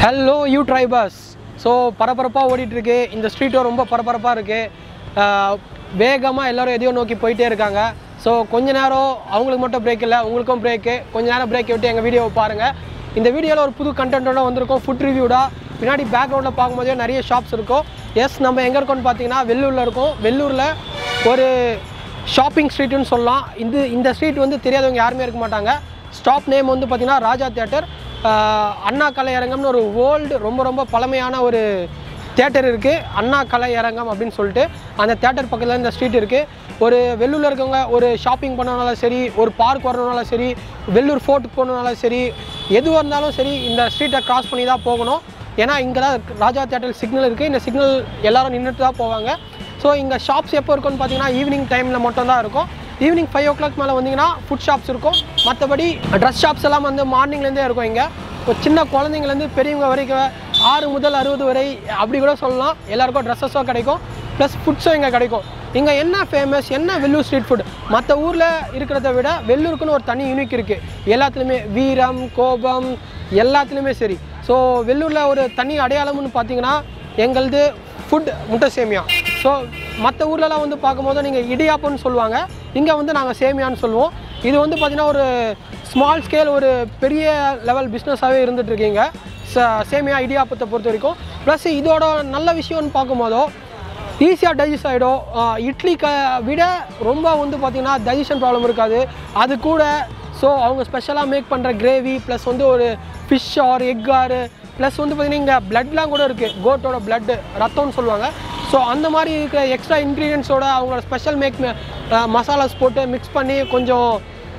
Hello you ட்ரைபர்ஸ் so பரபரப்பாக ஓடிட்டுருக்கு இந்த ஸ்ட்ரீட்டும் ரொம்ப பரபரப்பாக இருக்குது வேகமாக எல்லோரும் எதையோ நோக்கி போயிட்டே இருக்காங்க ஸோ கொஞ்ச நேரம் அவங்களுக்கு மட்டும் பிரேக் இல்லை உங்களுக்கும் பிரேக்கு கொஞ்ச நேரம் பிரேக் விட்டு எங்கள் வீடியோவை பாருங்கள் இந்த வீடியோவில் ஒரு புது கண்டென்ட்டோட வந்திருக்கோம் ஃபுட் ரிவ்யூடா பின்னாடி பேக்ரவுண்டில் பார்க்கும்போதே நிறைய ஷாப்ஸ் இருக்கும் எஸ் நம்ம எங்கே இருக்கோம்னு பார்த்தீங்கன்னா வெள்ளூரில் இருக்கோம் வெள்ளூரில் ஒரு ஷாப்பிங் ஸ்ட்ரீட்டுன்னு சொல்லலாம் இந்த இந்த ஸ்ட்ரீட் வந்து தெரியாதவங்க யாருமே இருக்க மாட்டாங்க ஸ்டாப் நேம் வந்து பார்த்திங்கன்னா ராஜா தியேட்டர் அண்ணா கலையரங்கம்னு ஒரு ஓல்டு ரொம்ப ரொம்ப பழமையான ஒரு தேட்டர் இருக்குது அண்ணா கலையரங்கம் அப்படின்னு சொல்லிட்டு அந்த தேட்டர் பக்கத்தில் இந்த ஸ்ட்ரீட் இருக்குது ஒரு வெள்ளூரில் இருக்கவங்க ஒரு ஷாப்பிங் பண்ணனாலும் சரி ஒரு பார்க் வரணுனாலும் சரி வெள்ளூர் ஃபோர்ட்டுக்கு போகணுனாலும் சரி எதுவாக இருந்தாலும் சரி இந்த ஸ்ட்ரீட்டை கிராஸ் பண்ணி தான் போகணும் ஏன்னா இங்கே தான் ராஜா தேட்டர் சிக்னல் இருக்குது இந்த சிக்னல் எல்லாரும் நின்றுட்டு தான் போவாங்க ஸோ இங்கே ஷாப்ஸ் எப்போ இருக்கும்னு பார்த்தீங்கன்னா ஈவினிங் டைமில் மட்டும் தான் இருக்கும் ஈவினிங் ஃபைவ் ஓ கிளாக் மேலே வந்தீங்கன்னா ஃபுட் ஷாப்ஸ் இருக்கும் மற்றபடி ட்ரெஸ் ஷாப்ஸ் எல்லாம் வந்து மார்னிங்லேருந்தே இருக்கும் இங்கே ஒரு சின்ன குழந்தைங்கலேருந்து பெரியவங்க வரைக்கும் ஆறு முதல் அறுபது வரை அப்படி கூட சொல்லலாம் எல்லாருக்கும் ட்ரெஸ்ஸஸும் கிடைக்கும் ப்ளஸ் ஃபுட்ஸும் இங்கே கிடைக்கும் இங்கே என்ன ஃபேமஸ் என்ன வெள்ளூர் ஸ்ட்ரீட் ஃபுட் மற்ற ஊரில் இருக்கிறத விட வெள்ளூருக்குன்னு ஒரு தனி யூனிக் இருக்குது எல்லாத்துலேயுமே வீரம் கோபம் எல்லாத்துலேயுமே சரி ஸோ வெள்ளூரில் ஒரு தனி அடையாளம்னு பார்த்தீங்கன்னா எங்களது ஃபுட் முட்டை சேமியா ஸோ மற்ற ஊர்லலாம் வந்து பார்க்கும்போது நீங்கள் இடியாப்பம்னு சொல்லுவாங்க இங்கே வந்து நாங்கள் சேமியான்னு சொல்லுவோம் இது வந்து பார்த்திங்கன்னா ஒரு ஸ்மால் ஸ்கேல் ஒரு பெரிய லெவல் பிஸ்னஸாகவே இருந்துகிட்ருக்கீங்க ச சேமியா இடியாப்பத்தை பொறுத்த வரைக்கும் ப்ளஸ் இதோட நல்ல விஷயம்னு பார்க்கும்போதோ ஈஸியாக டைஜஸ்ட் ஆகிடும் இட்லி க விட ரொம்ப வந்து பார்த்திங்கன்னா டைஜஷன் ப்ராப்ளம் இருக்காது அது கூட ஸோ அவங்க ஸ்பெஷலாக மேக் பண்ணுற கிரேவி ப்ளஸ் வந்து ஒரு fish or egg or plus வந்து பார்த்திங்கன்னா இங்கே பிளட்லாம் கூட இருக்குது கோட்டோட பிளட்டு ரத்தம்னு சொல்லுவாங்க ஸோ அந்த மாதிரி இருக்கிற எக்ஸ்ட்ரா இன்க்ரீடியன்ஸோட அவங்களோட ஸ்பெஷல் மேக் மசாலாஸ் போட்டு மிக்ஸ் பண்ணி கொஞ்சம்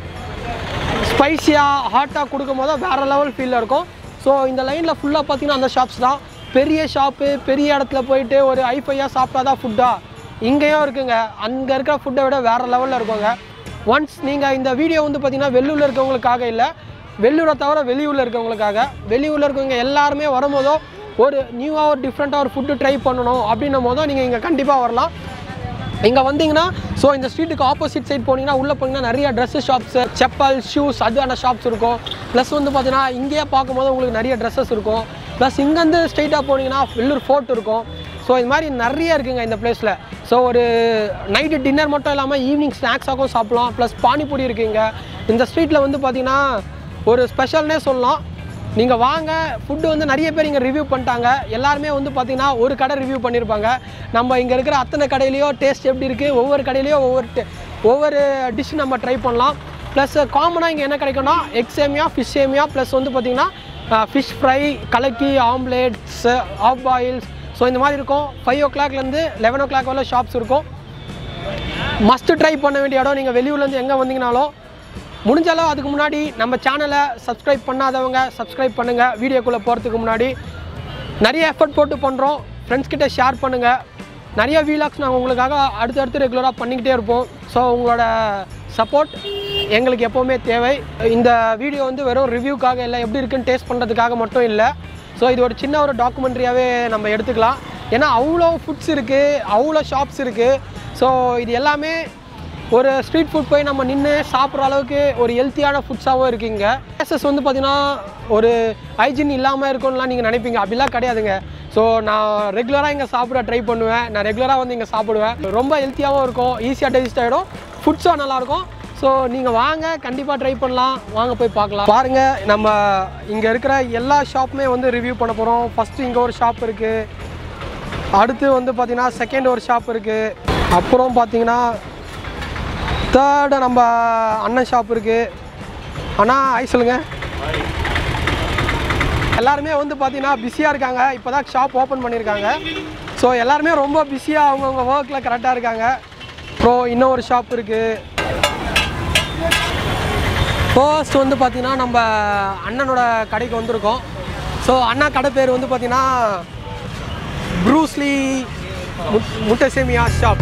ஸ்பைஸியாக ஹாட்டாக கொடுக்கும் போது வேறு லெவல் ஃபீலில் இருக்கும் ஸோ இந்த லைனில் ஃபுல்லாக பார்த்தீங்கன்னா அந்த ஷாப்ஸ் தான் பெரிய ஷாப்பு பெரிய இடத்துல போயிட்டு ஒரு ஐஃபையாக சாப்பிட்டா தான் ஃபுட்டா இங்கேயும் இருக்குங்க அங்கே இருக்கிற ஃபுட்டை விட வேறு லெவலில் இருக்குங்க ஒன்ஸ் நீங்கள் இந்த வீடியோ வந்து பார்த்தீங்கன்னா வெள்ளூரில் இருக்கவங்களுக்காக இல்லை வெள்ளூரை தவிர வெளியூரில் இருக்கவங்களுக்காக வெளியூரில் இருக்கவங்க எல்லாருமே வரும்போதோ ஒரு நியூவாக ஒரு டிஃப்ரெண்ட்டாக ஒரு ஃபுட்டு ட்ரை பண்ணணும் அப்படின்னும் போதும் நீங்கள் இங்கே கண்டிப்பாக வரலாம் இங்கே வந்தீங்கன்னா ஸோ இந்த ஸ்ட்ரீட்டுக்கு ஆப்போசிட் சைட் போனீங்கன்னா உள்ளே போனீங்கன்னா நிறைய ட்ரெஸ்ஸு ஷாப்ஸு செப்பல் ஷூஸ் அதுவான ஷாப்ஸ் இருக்கும் ப்ளஸ் வந்து பார்த்தீங்கன்னா இங்கேயே பார்க்கும்போது உங்களுக்கு நிறைய ட்ரெஸ்ஸஸ் இருக்கும் ப்ளஸ் இங்கேருந்து ஸ்ட்ரைட்டாக போனீங்கன்னா வெள்ளூர் ஃபோர்ட் இருக்கும் ஸோ இது மாதிரி நிறைய இருக்குங்க இந்த பிளேஸில் ஸோ ஒரு நைட்டு டின்னர் மட்டும் இல்லாமல் ஈவினிங் ஸ்நாக்ஸாகவும் சாப்பிட்லாம் ப்ளஸ் பானிபூரி இருக்குங்க இந்த ஸ்ட்ரீட்டில் வந்து பார்த்தீங்கன்னா ஒரு ஸ்பெஷல்னே சொல்லலாம் நீங்கள் வாங்க ஃபுட்டு வந்து நிறைய பேர் இங்கே ரிவ்யூ பண்ணிட்டாங்க எல்லாருமே வந்து பார்த்தீங்கன்னா ஒரு கடை ரிவ்யூ பண்ணியிருப்பாங்க நம்ம இங்கே இருக்கிற அத்தனை கடையிலையோ டேஸ்ட் எப்படி இருக்குது ஒவ்வொரு கடையிலையோ ஒவ்வொரு ta- ஒவ்வொரு டிஷ் நம்ம ட்ரை பண்ணலாம் ப்ளஸ் காமனாக இங்கே என்ன கிடைக்கும்னா எக் சேமியா ஃபிஷ் சேமியா ப்ளஸ் வந்து பார்த்திங்கன்னா ஃபிஷ் ஃப்ரை கலக்கி ஆம்லேட்ஸ் ஆஃப் பாயில்ஸ் ஸோ இந்த மாதிரி இருக்கும் ஃபைவ் ஓ கிளாக்லேருந்து லெவன் ஓ கிளாக் வரல ஷாப்ஸ் இருக்கும் மஸ்ட் ட்ரை பண்ண வேண்டிய இடம் நீங்கள் வெளியூர்லேருந்து எங்கே வந்தீங்கனாலும் முடிஞ்ச அளவு அதுக்கு முன்னாடி நம்ம சேனலை சப்ஸ்கிரைப் பண்ணாதவங்க சப்ஸ்கிரைப் பண்ணுங்கள் வீடியோக்குள்ளே போகிறதுக்கு முன்னாடி நிறைய எஃபர்ட் போட்டு பண்ணுறோம் ஃப்ரெண்ட்ஸ் கிட்ட ஷேர் பண்ணுங்கள் நிறைய வீலாக்ஸ் நாங்கள் உங்களுக்காக அடுத்தடுத்து ரெகுலராக பண்ணிக்கிட்டே இருப்போம் ஸோ உங்களோட சப்போர்ட் எங்களுக்கு எப்போவுமே தேவை இந்த வீடியோ வந்து வெறும் ரிவ்யூக்காக இல்லை எப்படி இருக்குன்னு டேஸ்ட் பண்ணுறதுக்காக மட்டும் இல்லை ஸோ இது ஒரு சின்ன ஒரு டாக்குமெண்ட்ரியாகவே நம்ம எடுத்துக்கலாம் ஏன்னா அவ்வளோ ஃபுட்ஸ் இருக்குது அவ்வளோ ஷாப்ஸ் இருக்குது ஸோ இது எல்லாமே ஒரு ஸ்ட்ரீட் ஃபுட் போய் நம்ம நின்று சாப்பிட்ற அளவுக்கு ஒரு ஹெல்த்தியான ஃபுட்ஸாகவும் இருக்குங்க பிளேசஸ் வந்து பார்த்தீங்கன்னா ஒரு ஹைஜீன் இல்லாமல் இருக்கும்லாம் நீங்கள் நினைப்பீங்க அப்படிலாம் கிடையாதுங்க ஸோ நான் ரெகுலராக இங்கே சாப்பிட ட்ரை பண்ணுவேன் நான் ரெகுலராக வந்து இங்கே சாப்பிடுவேன் ரொம்ப ஹெல்த்தியாகவும் இருக்கும் ஈஸியாக டைஜஸ்ட் ஆகிடும் ஃபுட்ஸும் நல்லாயிருக்கும் ஸோ நீங்கள் வாங்க கண்டிப்பாக ட்ரை பண்ணலாம் வாங்க போய் பார்க்கலாம் பாருங்கள் நம்ம இங்கே இருக்கிற எல்லா ஷாப்புமே வந்து ரிவ்யூ பண்ண போகிறோம் ஃபஸ்ட்டு இங்கே ஒரு ஷாப் இருக்குது அடுத்து வந்து பார்த்தீங்கன்னா செகண்ட் ஒரு ஷாப் இருக்குது அப்புறம் பார்த்தீங்கன்னா தேர்டு நம்ம அண்ணன் ஷாப் இருக்குது அண்ணா ஐ சொல்லுங்க எல்லாருமே வந்து பார்த்தீங்கன்னா பிஸியாக இருக்காங்க இப்போ தான் ஷாப் ஓப்பன் பண்ணியிருக்காங்க ஸோ எல்லாருமே ரொம்ப பிஸியாக அவங்கவுங்க ஒர்க்கில் கரெக்டாக இருக்காங்க அப்புறம் இன்னும் ஒரு ஷாப் இருக்குது ஃபர்ஸ்ட் வந்து பார்த்தீங்கன்னா நம்ம அண்ணனோட கடைக்கு வந்திருக்கோம் ஸோ அண்ணா கடை பேர் வந்து பார்த்தீங்கன்னா ப்ரூஸ்லி முட் முட்டை சேமியா ஷாப்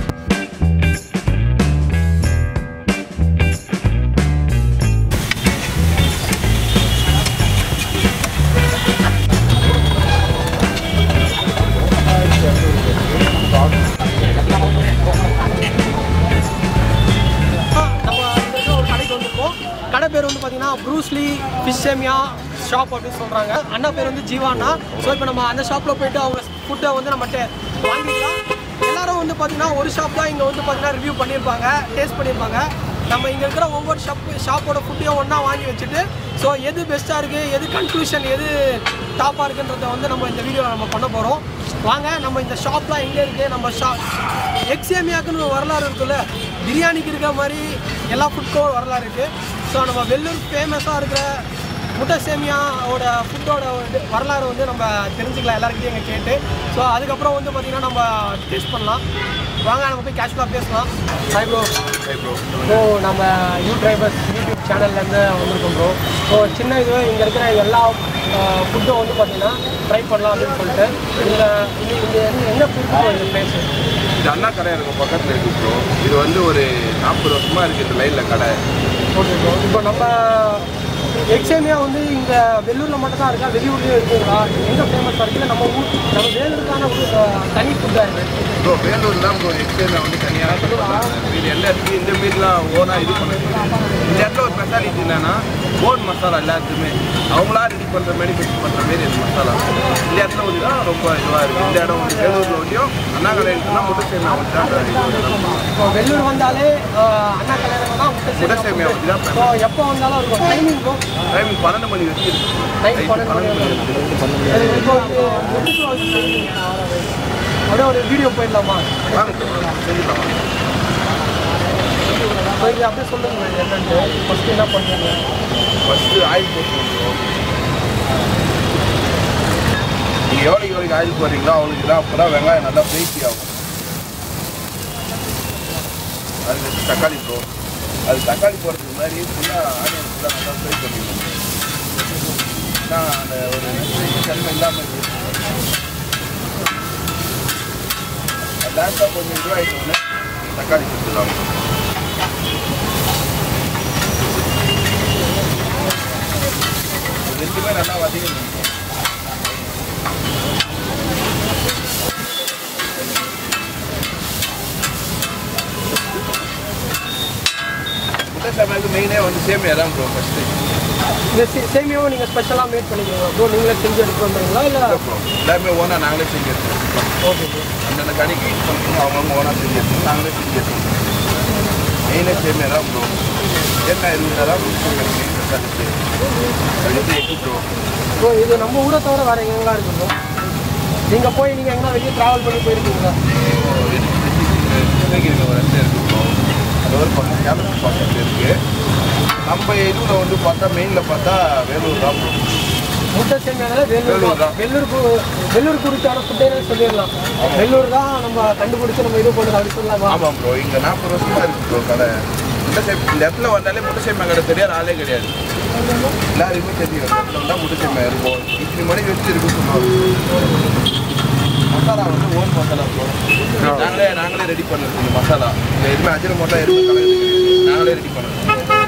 நம்ம இந்த இடத்துல ஒரு கடைக்கு வந்திருக்கோம் கடை பேர் வந்து பார்த்தீங்கன்னா ப்ரூஸ்லி ஃபிஷ் சேமியா ஷாப் அப்படின்னு சொல்கிறாங்க அண்ணா பேர் வந்து ஜீவாண்ணா ஸோ இப்போ நம்ம அந்த ஷாப்பில் போயிட்டு அவங்க ஃபுட்டை வந்து நம்மகிட்ட வாங்கிக்கலாம் எல்லாரும் வந்து பார்த்தீங்கன்னா ஒரு ஷாப் தான் இங்கே வந்து பார்த்தீங்கன்னா ரிவ்யூ பண்ணியிருப்பாங்க டேஸ்ட் பண்ணியிருப்பாங்க நம்ம இங்கே இருக்கிற ஒவ்வொரு ஷாப் ஷாப்போட ஃபுட்டையும் ஒன்றா வாங்கி வச்சுட்டு ஸோ எது பெஸ்ட்டாக இருக்குது எது கன்க்ளூஷன் எது டாப்பாக இருக்குன்றத வந்து நம்ம இந்த வீடியோவில் நம்ம பண்ண போகிறோம் வாங்க நம்ம இந்த ஷாப்லாம் எங்கே இருக்குது நம்ம ஷாப் எக்ஸேமியாக்குன்னு ஒரு வரலாறு இருக்குல்ல பிரியாணிக்கு இருக்கிற மாதிரி எல்லா ஃபுட்க்கும் வரலாறு இருக்குது ஸோ நம்ம வெள்ளூர் ஃபேமஸாக இருக்கிற முட்டை சேமியாவோட ஃபுட்டோட வந்து வரலாறு வந்து நம்ம தெரிஞ்சுக்கலாம் எல்லாருக்கிட்டையும் எங்கள் கேட்டு ஸோ அதுக்கப்புறம் வந்து பார்த்திங்கன்னா நம்ம டேஸ்ட் பண்ணலாம் வாங்க நம்ம போய் கேஷுவலாக பேசலாம் ஹாய் ப்ரோ ஸோ நம்ம யூ டிரைவர்ஸ் யூடியூப் சேனல்லேருந்து வந்திருக்கோம் ப்ரோ ஸோ சின்ன இது இங்கே இருக்கிற எல்லா ஃபுட்டும் வந்து பார்த்தீங்கன்னா ட்ரை பண்ணலாம் அப்படின்னு சொல்லிட்டு இதில் இங்கே என்ன ஃபுட் இந்த பிளேஸு இது அண்ணா கடை இருக்கும் பக்கத்தில் இருக்கு ப்ரோ இது வந்து ஒரு நாற்பது வருஷமா இருக்கு இந்த லைனில் கடை ஓகே ப்ரோ இப்போ நம்ம எக்ஸேமியா வந்து இங்கே வெள்ளூரில் மட்டும் தான் இருக்கா வெளியூர்லேயும் இருக்குங்களா எங்கே ஃபேமஸ் இருக்குது நம்ம ஊர் நம்ம வேலூருக்கான ஒரு அஹ், தனி ஃபுட்டாக இருக்குது ப்ரோ வேலூர் தான் ப்ரோ எக்ஸ்டேரில் வந்து தனியாக பண்ணுறாங்க இது எல்லா இடத்துலையும் இந்த மீட்லாம் ஓனாக இது பண்ணுறது இந்த இடத்துல ஒரு ஸ்பெஷாலிட்டி என்னன்னா ஓன் மசாலா எல்லாத்துக்குமே அவங்களா ரெடி பண்ணுற மேனுஃபேக்சர் பண்ணுற மாரி இந்த மசாலா இந்த இடத்துல வந்து தான் ரொம்ப இதுவாக இருக்குது இந்த இடம் வந்து வேலூரில் ஒட்டியும் அண்ணா கடையில்னா முட்டை சேமியா வந்து தான் இப்போ வெள்ளூர் வந்தாலே அஹ், அண்ணா கல்யாணம் தான் முட்டை முட்டை சேமியா வந்து தான் ஸோ எப்போ வந்தாலும் இருக்கும் டைமிங் ப்ரோ டைமிங் பன்னெண்டு மணி வரைக்கும் இருக்கு நைட் நைட்டு பன்னெண்டு மணி பன்னெண்டு மணி வரைக்கும் அது இப்போ வந்து எப்படி bro அது செய்வீங்க? அப்படியே ஒரு வீடியோ போயிடலாமா வாங்க bro, செஞ்சுக்கலாம் வாங்க. ஸோ இது அப்படியே சொல்லுங்க என்னன்ட்டு ஃபஸ்ட்டு என்ன பண்ணுறீங்க ஃபஸ்ட்டு ஆயில் போட்டுருவோம் நீங்கள் எவ்வளோக்கு எவ்வளோக்கு ஆயில் போடுறீங்களோ அவங்களுக்கு தான் அப்போ தான் வெங்காயம் நல்லா பேசி ஆகும் அதுக்கு தக்காளி ப்ரோ அது தக்காளி போடுறதுக்கு முன்னாடி ஃபுல்லாக ஆனியன் ஃபுல்லாக நல்லா ஃப்ரை பண்ணிடணும் நான் அந்த ஒரு தன்மை இல்லாமல் இருக்கு லேசாக கொஞ்சம் இதுவாகிட்டோன்னே தக்காளி கொடுத்துடலாம் இது ரெண்டுமே நல்லா வதங்கணும் முட்டை சமையலுக்கு மெயினே வந்து சேமியா தான் ப்ரோ ஃபஸ்ட்டு இந்த சே- சேமியாவும் நீங்கள் ஸ்பெஷலாக மேட் பண்ணிக்கிறீங்களா ப்ரோ நீங்களே செஞ்சு எடுத்து வந்துடுங்களா இல்லை ப்ரோ எல்லாமே ஓனாக நாங்களே செஞ்சு எடுத்துருக்கோம் ஓகே ப்ரோ அந்தந்த கடைக்கு யூஸ் பண்ணுறோம் அவங்கவுங்க ஓனாக செஞ்சு எடுத்துக்கோம் நாங்களே செஞ்சு எடுத்துக்கோம் மெயினே சேமியா தான் ப்ரோ சேமியா இருந்தால் தான் மெயின் ஸ்பெஷாலிட்டி அது வந்து எக்கு ப்ரோ ப்ரோ இது நம்ம ஊரை தவிர வேறு எங்கெங்கெல்லாம் இருக்கு ப்ரோ நீங்கள் போய் நீங்கள் எங்கன்னா வெளியே ட்ராவல் பண்ணி போயிருக்கீங்களா கிருஷ்ணகிரியில் ஒரு இடத்துல இருக்கு ப்ரோ அது ஒரு பக்கம் கேம்பஸ் பக்கத்தில் இருக்குது நம்ம இதில் வந்து பார்த்தா மெயினில் பார்த்தா வேலூர் தான் ப்ரோ முட்டை சேமியானால வெள்ளூர் வெள்ளூர் தான் தான். வெள்ளூர் கு- வெள்ளூர் குறிச்சான ஃபுட்டே சொல்லிடலாம் வெள்ளூர் தான் நம்ம கண்டுபிடிச்சு நம்ம இது பண்ணுறது அப்படி சொல்லலாமா ஆமாம் ப்ரோ இங்கே நாற்பது வருஷமா இருக்கு ப்ரோ கடை முட்டை சேம் இந்த இடத்துல வந்தாலே முட்டை சேமியா கடை தெரியாத ஆளே கிடையாது எல்லாருக்குமே தெரியும் இந்த இடத்துல வந்தால் முட்டை சேமியா இருக்கும் இத்தனை மணிக்கு வச்சு இருக்கு சொல்லுவாங்க மசாலா வந்து ஓன் மசாலா ப்ரோ நாங்களே நாங்களே ரெடி பண்ணுறது இந்த மசாலா இந்த எதுவுமே அஜின மோட்டா எதுவுமே கலக்குறது கிடையாது நாங்களே ரெடி பண்ணுறது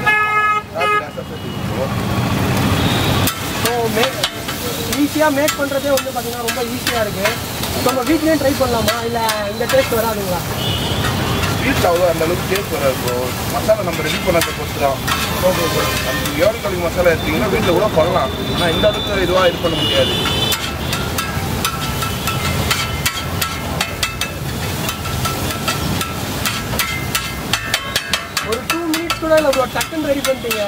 ப்ரோ ஸோ மே ஈஸியாக மேக் பண்ணுறதே வந்து பார்த்தீங்கன்னா ரொம்ப ஈஸியாக இருக்குது நம்ம வீட்லேயும் ட்ரை பண்ணலாமா இல்லை இந்த டேஸ்ட் வராதுங்களா வீட்டில் அவ்வளோ அந்த அளவுக்கு டேஸ்ட் வராது ப்ரோ மசாலா நம்ம ரெடி பண்ணதை பொறுத்து தான் ஓகே ப்ரோ அந்த ஏழு கலி மசாலா எடுத்தீங்கன்னா வீட்டில் கூட பண்ணலாம் ஆனால் இந்த அளவுக்கு இதுவாக இது பண்ண முடியாது ஒரு டூ மினிட்ஸ் கூட இல்லை ப்ரோ டக்குன்னு ரெடி பண்ணிட்டீங்க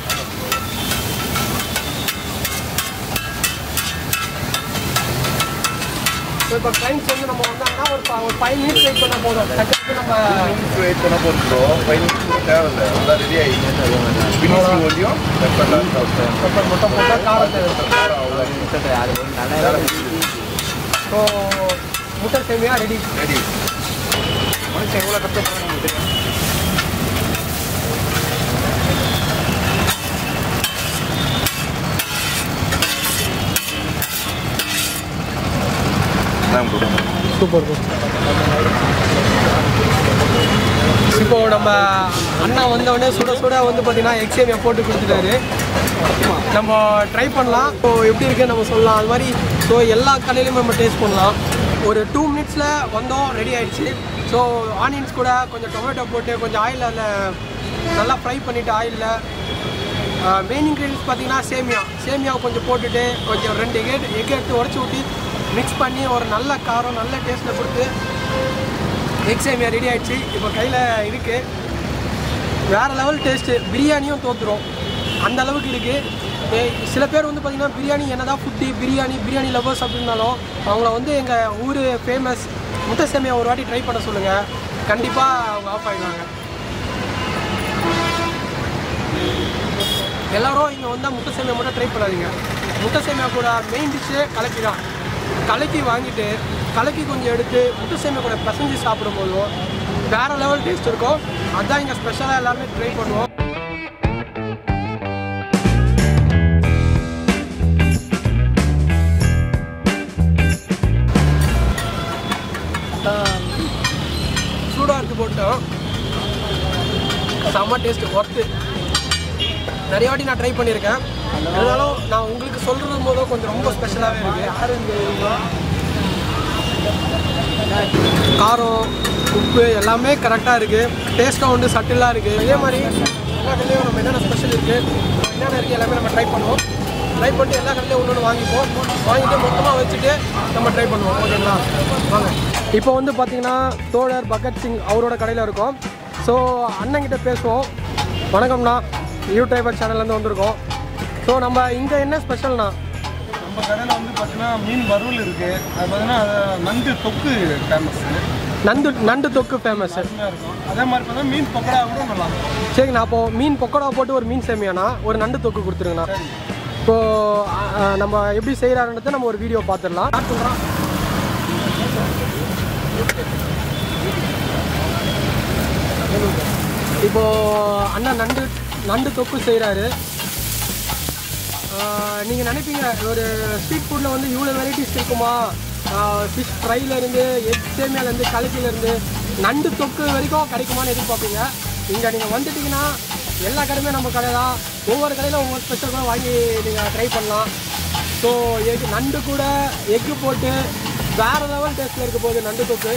ஸோ இப்போ கிளைண்ட்ஸ் வந்து நம்ம வந்தாங்கன்னா ஒரு ப- ஒரு ஃபைவ் மினிட்ஸ் வெயிட் பண்ணால் போதும் டக்குன்னு நம்ம வெயிட் பண்ண போகிறோம் ப்ரோ ஃபைவ் மினிட்ஸ் கூட தேவையில்லை அதான் ரெடி ஆகிடுச்சு ஃபினிஷிங் ஒன்றியும் பெப்பர்லாம் சாப்பிட்டேன் பெப்பர் மட்டும் போட்டால் காரம் தேவை ஸோ முட்டை சேமியா ரெடி ரெடி மனுஷன் எவ்வளோ கஷ்டப்படுறாங்க நமக்கு தெரியும் தான் ப்ரோ சூப்பர் ப்ரோ இப்போ நம்ம அண்ணா வந்தவொடனே சுட சுட வந்து பார்த்தீங்கன்னா எக்ஸேமியா போட்டு கொடுத்துட்டாரு நம்ம ட்ரை பண்ணலாம் ஸோ எப்படி இருக்குன்னு நம்ம சொல்லலாம் அது மாதிரி ஸோ எல்லா கடையிலையும் நம்ம டேஸ்ட் பண்ணலாம் ஒரு டூ மினிட்ஸில் வந்தோம் ரெடி ஆயிடுச்சு ஸோ ஆனியன்ஸ் கூட கொஞ்சம் டொமேட்டோ போட்டு கொஞ்சம் ஆயில் அதில் நல்லா ஃப்ரை பண்ணிவிட்டு ஆயிலில் மெயின் இன்க்ரீடியன்ஸ் பார்த்தீங்கன்னா சேமியா சேமியாவை கொஞ்சம் போட்டுட்டு கொஞ்சம் ரெண்டு எக் எக் எடுத்து உடச்சி ஊற்றி மிக்ஸ் பண்ணி ஒரு நல்ல காரம் நல்ல டேஸ்ட்டில் கொடுத்து எக் சேமியா ரெடி ஆயிடுச்சு இப்போ கையில் இருக்குது வேறு லெவல் டேஸ்ட்டு பிரியாணியும் தோத்துரும் அந்த அளவுக்கு இருக்குது சில பேர் வந்து பார்த்திங்கன்னா பிரியாணி என்னதான் ஃபுட்டு பிரியாணி பிரியாணி லவ்வர்ஸ் அப்படின்னாலும் அவங்கள வந்து எங்கள் ஊர் ஃபேமஸ் முட்டை சேமியா ஒரு வாட்டி ட்ரை பண்ண சொல்லுங்கள் கண்டிப்பாக அவங்க ஆஃப் ஆகிடுவாங்க எல்லாரும் இங்கே வந்தால் முட்டை சேமியா மட்டும் ட்ரை பண்ணாதீங்க முட்டை சேமியா கூட மெயின் டிஷ்ஷே கலக்கி தான் கலக்கி வாங்கிட்டு கலக்கி கொஞ்சம் எடுத்து முட்டை சேமியா கூட பிசைஞ்சு சாப்பிடும்போதும் வேறு லெவல் டேஸ்ட் இருக்கும் அதுதான் இங்கே ஸ்பெஷலாக எல்லாருமே ட்ரை பண்ணுவோம் சூடாக இருக்கு போட்டோம் செம்ம டேஸ்ட்டு ஒர்த்து நிறைய வாட்டி நான் ட்ரை பண்ணியிருக்கேன் இருந்தாலும் நான் உங்களுக்கு சொல்கிறது போதும் கொஞ்சம் ரொம்ப ஸ்பெஷலாகவே இருக்குது காரம் உப்பு எல்லாமே கரெக்டாக இருக்குது டேஸ்ட்டும் வந்து சட்டிலாக இருக்குது இதே மாதிரி எல்லா கடையிலையும் நம்ம என்னென்ன ஸ்பெஷல் இருக்குது என்னென்ன இருக்குது எல்லாமே நம்ம ட்ரை பண்ணுவோம் ட்ரை பண்ணிட்டு எல்லா கடையிலையும் ஒன்று ஒன்று வாங்கிப்போம் வாங்கிட்டு மொத்தமாக வச்சுட்டு நம்ம ட்ரை பண்ணுவோம் ஓகேங்களா வாங்க இப்போ வந்து பார்த்தீங்கன்னா தோழர் பகத் சிங் அவரோட கடையில் இருக்கோம் ஸோ அண்ணங்கிட்ட பேசுவோம் வணக்கம்ண்ணா யூடியூபர் சேனல்லேருந்து வந்திருக்கோம் ஸோ நம்ம இங்கே என்ன ஸ்பெஷல்ண்ணா நம்ம கடையில் வந்து பார்த்தீங்கன்னா மீன் வறுவல் இருக்குது அது பார்த்தீங்கன்னா அது நண்டு தொக்கு ஃபேமஸ் நண்டு நண்டு தொக்கு ஃபேமஸ் அருமையாக இருக்கும் அதே மாதிரி பார்த்தீங்கன்னா மீன் பக்கோடா கூட நல்லா இருக்கும் சரிங்கண்ணா அப்போ மீன் பக்கோடா போட்டு ஒரு மீன் சேமியாண்ணா ஒரு நண்டு தொக்கு கொடுத்துருங்கண்ணா இப்போ அ, அ, நம்ம எப்படி செய்கிறாருன்றதை நம்ம ஒரு வீடியோ பார்த்துடலாம் ஸ்டார்ட் பண்ணுறோம் இப்போ அண்ணா நண்டு நண்டு தொக்கு செய்கிறாரு நீங்கள் நினைப்பீங்க ஒரு ஸ்ட்ரீட் ஃபுட்டில் வந்து இவ்வளோ வெரைட்டிஸ் இருக்குமா ஃபிஷ் ஃப்ரைலேருந்து எக் சேமியாலேருந்து கலக்கிலேருந்து நண்டு தொக்கு வரைக்கும் கிடைக்குமான்னு எதிர்பார்ப்பீங்க இங்கே நீங்கள் வந்துட்டீங்கன்னா எல்லா கடையுமே நம்ம கடை தான் ஒவ்வொரு கடையில் ஒவ்வொரு ஸ்பெஷல் கூட வாங்கி நீங்கள் ட்ரை பண்ணலாம் ஸோ எக் நண்டு கூட எக்கு போட்டு வேறு லெவல் டேஸ்ட்டில் இருக்க போகுது நண்டு தொக்கு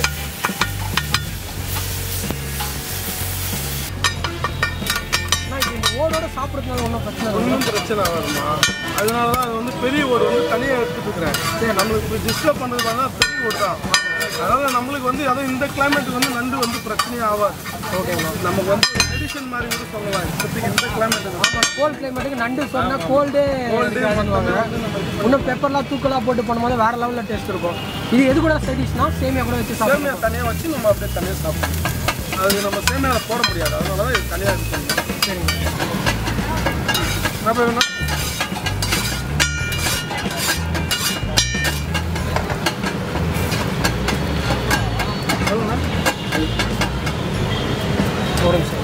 அண்ணா, இது இந்த ஓடோட சாப்பிட்றதுனால ஒன்றும் பிரச்சனை இல்லை ஒன்றும் பிரச்சனை வருமா அதனால தான் அது வந்து பெரிய ஓடு வந்து தனியாக எடுத்துட்டு இருக்கிறேன் சரி நம்மளுக்கு இப்போ டிஸ்டர்ப் பண்ணுறது பார்த்தா பெரிய ஓடு தான் அதனால் நம்மளுக்கு வந்து அதுவும் இந்த கிளைமேட்டுக்கு வந்து நண்டு வந்து பிரச்சனையே ஆகாது ஓகேங்களா நமக்கு வந்து மெடிசன் மாதிரி கூட சொல்லலாம் இப்போதைக்கு இந்த கிளைமேட்டுக்கு ஆமாம் கோல்ட் கிளைமேட்டுக்கு நண்டு சொன்னால் கோல்டே பண்ணுவாங்க இன்னும் பெப்பர்லாம் தூக்கலாக போட்டு பண்ணும்போது வேறு லெவலில் டேஸ்ட் இருக்கும் இது எது கூட சைடிஷ்னா சேமியா கூட வச்சு சாப்பிடுவோம் சேமியா தனியாக வச்சு நம்ம அப்படியே தனியாக சாப்பிடணும் அது நம்ம சேமியாவில் போட முடியாது அதனால தான் இது தனியாக இது பண்ணணும் சரிங்க என்ன வேணும் ஒரு நிமிஷம்